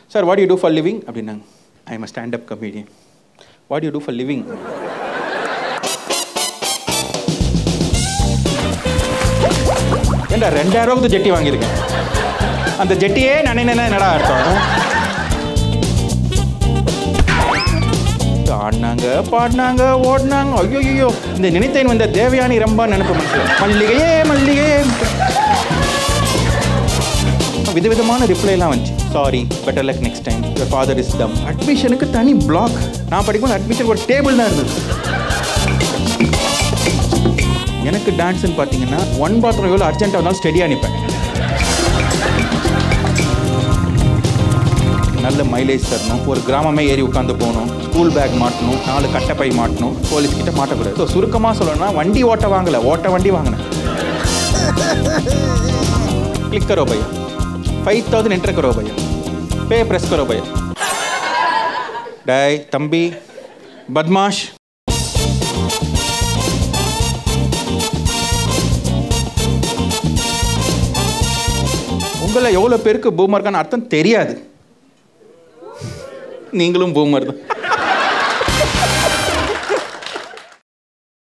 sir what you do for living அப்படின்னாங்க I am stand up comedian what you do for living ஏண்டா ரெண்டாயிரம் ரூபாய்க்கு ஜெட்டி வாங்கியிருக்கேன் அந்த ஜெட்டியே நினைனா என்னடா அர்த்தம் ஆடினாங்க பாடினாங்க ஓடினாங்க ஐயோ ஐயோ இந்த நினைத்தேன் வந்த தேவயானி ரொம்ப நினைப்பு மனசுல மல்லிகையே மல்லிகையே விதவிதமான ரிப்ளைலாம் வந்துச்சு sorry better luck next time your father is dumb அட்மிஷனுக்கு தனி பிளாக் நான் படிக்கும்போது அட்மிஷன் ஒரு டேபிள் தான் இருந்தது எனக்கு டான்ஸ்னு பார்த்தீங்கன்னா ஒன் பாத்ரூம் எவ்வளோ அர்ஜென்ட்டாக இருந்தாலும் ஸ்டெடியாக நிற்பேன் நல்ல மைலேஜ் தரணும் ஒரு கிராமமே ஏறி உட்காந்து போகணும் ஸ்கூல் பேக் மாட்டணும் நாலு கட்டப்பை மாட்டணும் போலீஸ் கிட்ட மாட்டக்கூடாது ஸோ சுருக்கமாக சொல்லணும்னா வண்டி ஓட்ட வாங்கலை ஓட்ட வண்டி வாங்கினேன் கிளிக் करो भैया ஃபைவ் தௌசண்ட் என்டர் करो भैया பே ப்ரெஸ் करो भैया டேய் தம்பி பத்மாஷ் உங்களை எவ்வளோ பேருக்கு பூமர்கான அர்த்தம் தெரியாது நீங்களும் பூமர் தான்